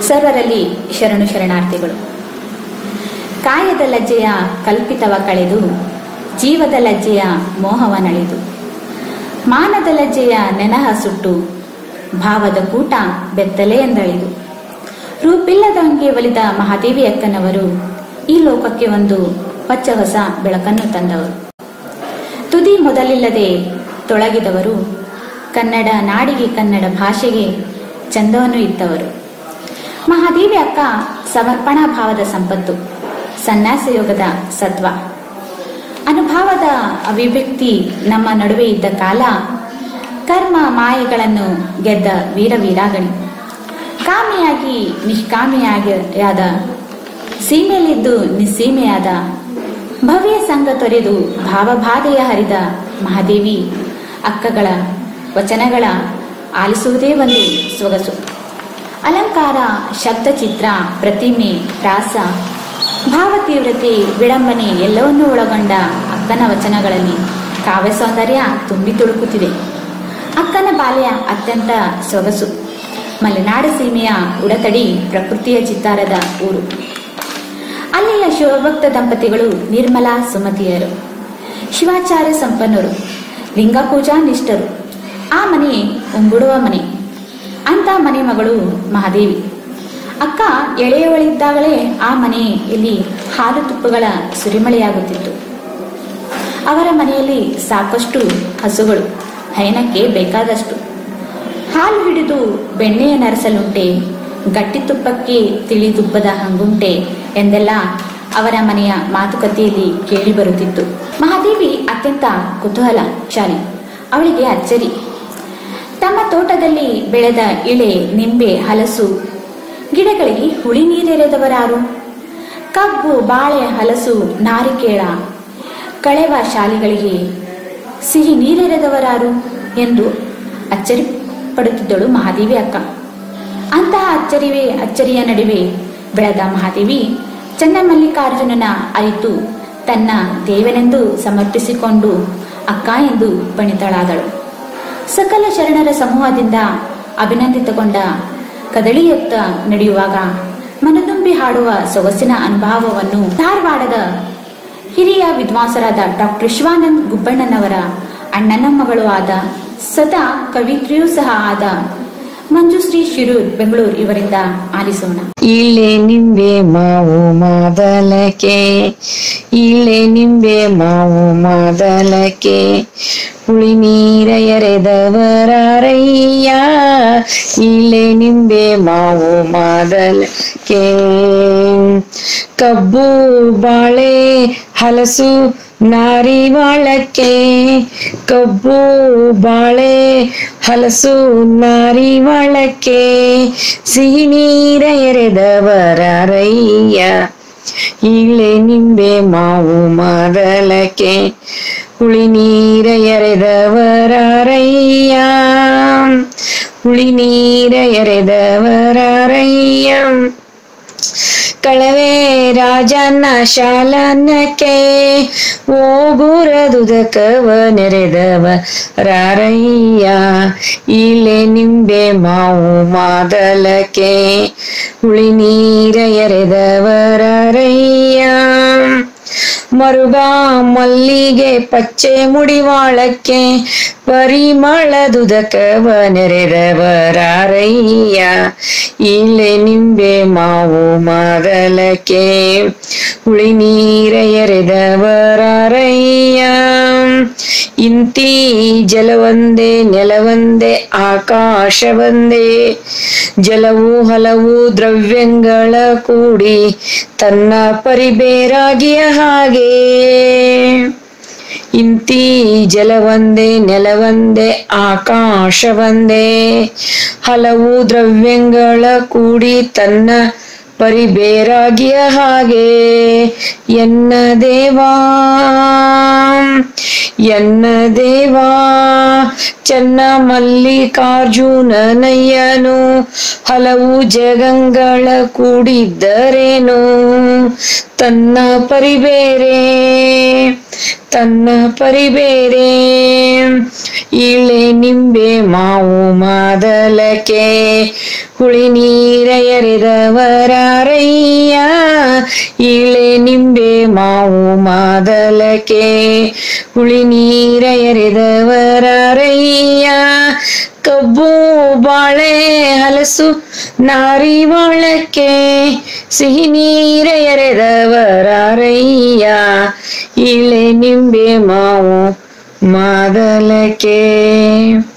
ಸರ್ವರಲ್ಲಿ ಶರಣು ಶರಣಾರ್ಥಿಗಳು ಕಾಯದ ಲಜ್ಜೆಯ ಕಲ್ಪಿತವ ಕಳೆದು ಜೀವದ ಲಜ್ಜೆಯ ಮೋಹವ ನಳಿದು ಮಾನದ ಲಜ್ಜೆಯ ನೆನಹ ಸುಟ್ಟು ಭಾವದ ಕೂಟ ಬೆತ್ತಲೆ ಎಂದಳಿದು ರೂಪಿಲ್ಲದಂಗೆ ಒಲಿದ ಮಹಾದೇವಿ ಅಕ್ಕನವರು ಈ ಲೋಕಕ್ಕೆ ಒಂದು ಹೊಚ್ಚ ಹೊಸ ಬೆಳಕನ್ನು ತಂದವರು ತುದಿ ಮೊದಲಿಲ್ಲದೆ ತೊಳಗಿದವರು ಕನ್ನಡ ನಾಡಿಗೆ ಕನ್ನಡ ಭಾಷೆಗೆ ಚಂದವನ್ನು ಇತ್ತವರು ಮಹಾದೇವಿ ಅಕ್ಕ ಸಮರ್ಪಣಾ ಭಾವದ ಸಂಪತ್ತು ಸನ್ಯಾಸ ಯೋಗದ ಸತ್ವ ಅನುಭವದ ಅಭಿವ್ಯಕ್ತಿ ನಮ್ಮ ನಡುವೆ ಇದ್ದ ಕಾಲ ಕರ್ಮ ಮಾಯೆಗಳನ್ನು ಗೆದ್ದ ವೀರ ವೀರಾಗಣಿ ಕಾಮಿಯಾಗಿ ನಿಷ್ಕಾಮಿಯಾದ ಸೀಮೆಯಲ್ಲಿದ್ದು ನಿಸ್ಸೀಮೆಯಾದ ಭವ್ಯ ಸಂಘ ತೊರೆದು ಭಾವಬಾಧೆಯ ಹರಿದ ಮಹಾದೇವಿ ಅಕ್ಕಗಳ ವಚನಗಳ ಆಲಿಸುವುದೇ ಒಂದು ಸೊಗಸು ಅಲಂಕಾರ ಶಬ್ದಚಿತ್ರ ಪ್ರತಿಮೆ ಪ್ರಾಸ ಭಾವತೀವ್ರತೆ ವಿಡಂಬನೆ ಎಲ್ಲವನ್ನೂ ಒಳಗೊಂಡ ಅಕ್ಕನ ವಚನಗಳಲ್ಲಿ ಕಾವ್ಯ ಸೌಂದರ್ಯ ತುಂಬಿ ತುಳುಕುತ್ತಿದೆ ಅಕ್ಕನ ಬಾಲ್ಯ ಅತ್ಯಂತ ಸೊಗಸು ಮಲೆನಾಡು ಸೀಮೆಯ ಉಡತಡಿ ಪ್ರಕೃತಿಯ ಚಿತ್ತಾರದ ಊರು ಅಲ್ಲಿಯ ಶಿವಭಕ್ತ ದಂಪತಿಗಳು ನಿರ್ಮಲಾ ಸುಮತಿಯರು ಶಿವಾಚಾರ್ಯ ಸಂಪನ್ನರು ಲಿಂಗ ಪೂಜಾ ನಿಷ್ಠರು ಆ ಮನೆ ಉಂಗುಡುವ ಮನೆ ಅಂತ ಮನೆ ಮಗಳು ಮಹಾದೇವಿ ಅಕ್ಕ ಎಳೆಯವಳಿದ್ದಾಗಲೇ ಆ ಮನೆಯಲ್ಲಿ ಹಾಲು ತುಪ್ಪಗಳ ಸುರಿಮಳೆಯಾಗುತ್ತಿತ್ತು ಅವರ ಮನೆಯಲ್ಲಿ ಸಾಕಷ್ಟು ಹಸುಗಳು ಹೈನಕ್ಕೆ ಬೇಕಾದಷ್ಟು ಹಾಲು ಹಿಡಿದು ಬೆಣ್ಣೆಯ ನರಸಲುಂಟೆ ಗಟ್ಟಿ ತುಪ್ಪಕ್ಕೆ ತಿಳಿ ತುಪ್ಪದ ಹಂಗುಂಟೆ ಎಂದೆಲ್ಲ ಅವರ ಮನೆಯ ಮಾತುಕತೆಯಲ್ಲಿ ಕೇಳಿ ಬರುತ್ತಿತ್ತು ಮಹಾದೇವಿ ಅತ್ಯಂತ ಕುತೂಹಲ ಶಾಲಿ ಅವಳಿಗೆ ಅಚ್ಚರಿ ತಮ್ಮ ತೋಟದಲ್ಲಿ ಬೆಳೆದ ಇಳೆ ನಿಂಬೆ ಹಲಸು ಗಿಡಗಳಿಗೆ ಹುಳಿ ನೀರೆರೆದವರಾರು ಕಬ್ಬು ಬಾಳೆ ಹಲಸು ನಾರಿಕೇಳ ಕಳೆವ ಶಾಲೆಗಳಿಗೆ ಸಿಹಿ ನೀರೆರೆದವರಾರು ಎಂದು ಅಚ್ಚರಿ ಪಡುತ್ತಿದ್ದಳು ಮಹಾದೇವಿ ಅಕ್ಕ ಅಂತಹ ಅಚ್ಚರಿವೇ ಅಚ್ಚರಿಯ ನಡುವೆ ಬೆಳೆದ ಮಹಾದೇವಿ ಚನ್ನಮಲ್ಲಿಕಾರ್ಜುನನ ಅರಿತು ತನ್ನ ದೇವನೆಂದು ಸಮರ್ಪಿಸಿಕೊಂಡು ಅಕ್ಕ ಎಂದು ಬಣಿತಳಾದಳು ಸಕಲ ಶರಣರ ಸಮೂಹದಿಂದ ಅಭಿನಂದಿತಗೊಂಡ ಕದಳಿಯತ್ತ ನಡೆಯುವಾಗ ಮನದುಂಬಿ ಹಾಡುವ ಸೊಗಸಿನ ಅನುಭವವನ್ನು ಧಾರವಾಡದ ಹಿರಿಯ ವಿದ್ವಾಂಸರಾದ ಡಾಕ್ಟರ್ ಶಿವಾನಂದ್ ಗುಬ್ಬಣ್ಣನವರ ಅಣ್ಣನ ಮಗಳು ಆದ ಸದಾ ಕವಿತ್ರಿಯೂ ಸಹ ಆದ ಮಂಜುಶ್ರೀ ಶಿರೂರ್ ಬೆಂಗಳೂರು ಇವರಿಂದ ಆಲಿಸೋಣ ಇಳೆ ನಿಂಬೆ ಮಾವು ಮಾದಲಕೆ ಇಳೆ ನಿಂಬೆ ಮಾವು ಮಾದಲಕೆ ಹುಳಿ ನೀರ ಎರೆದವರಾರಯ್ಯ ಇಳೆ ನಿಂಬೆ ಮಾವು ಮಾದಲಕೆ ಕಬ್ಬು ಬಾಳೆ ಹಲಸು ನಾರಿವಾಳಕ್ಕೆ ಕಬ್ಬು ಬಾಳೆ ಹಲಸು ನಾರಿವಾಳಕ್ಕೆ ಸಿಹಿ ನೀರ ಎರೆದವರಾರಯ್ಯ ಇಳೆ ನಿಂಬೆ ಮಾವು ಮಾದಲಕ್ಕೆ ಹುಳಿ ನೀರ ಎರೆದವರಾರಯ್ಯ ಹುಳಿ ನೀರ ಎರೆದವರಾರಯ್ಯ ಕಳವೆ ರಾಜನ ಶಾಲನಕ್ಕೆ ಓಗುರದುದಕವ ನೆರೆದವ ರಾರಯ್ಯ ಇಲೆ ನಿಂಬೆ ಮಾವು ಮಾದಲಕ್ಕೆ ಹುಳಿ ನೀರ ಎರೆದವರಾರಯ್ಯ ಮರುಗ ಮಲ್ಲಿಗೆ ಪಚ್ಚೆ ಮುಡಿವಾಳಕ್ಕೆ ಪರಿಮಳದುದಕವ ನೆರೆದವರಾರಯ್ಯ ಇಲೆ ನಿಂಬೆ ಮಾವು ಮಾದಲಕ್ಕೆ ಹುಳಿ ನೀರ ಎರೆದವರಾರಯ್ಯ ಇಂತಿ ಜಲವಂದೇ ನೆಲವಂದೇ ಆಕಾಶವಂದೇ ಜಲವು ಹಲವು ದ್ರವ್ಯಗಳ ಕೂಡಿ ತನ್ನ ಪರಿಬೇರಾಗಿಯ ಹಾಗೆ ಇಂತಿ ಜಲವಂದೇ ನೆಲವಂದೇ ಆಕಾಶವಂದೇ ಹಲವು ದ್ರವ್ಯಗಳ ಕೂಡಿ ತನ್ನ ಪರಿಬೇರಾಗಿಯ ಹಾಗೆ ಎನ್ನ ದೇವಾ ಎನ್ನ ದೇವಾ ಚನ್ನ ಮಲ್ಲಿಕಾರ್ಜುನನಯ್ಯನು ಹಲವು ಜಗಂಗಳ ಕೂಡಿದ್ದರೇನು ತನ್ನ ಪರಿಬೇರೆ ತನ್ನ ಪರಿಬೇರೆ ಇಳೆ ನಿಂಬೆ ಮಾವು ಮಾದಲಕೆ ಹುಳಿ ನೀರ ಎರೆದವರಾರಯ್ಯ ಇಳೆ ನಿಂಬೆ ಮಾವು ಮಾದಲಕೆ ಹುಳಿ ನೀರ ಎರೆದವರಾರಯ್ಯ ಕಬ್ಬು ಬಾಳೆ ಹಲಸು ನಾರಿ ಬಾಳಕ್ಕೆ ಸಿಹಿ ನೀರ ಎರೆದವರಾರಯ್ಯ ಇಳೆ ನಿಂಬೆ ಮಾವು ಮಾದಲಕೆ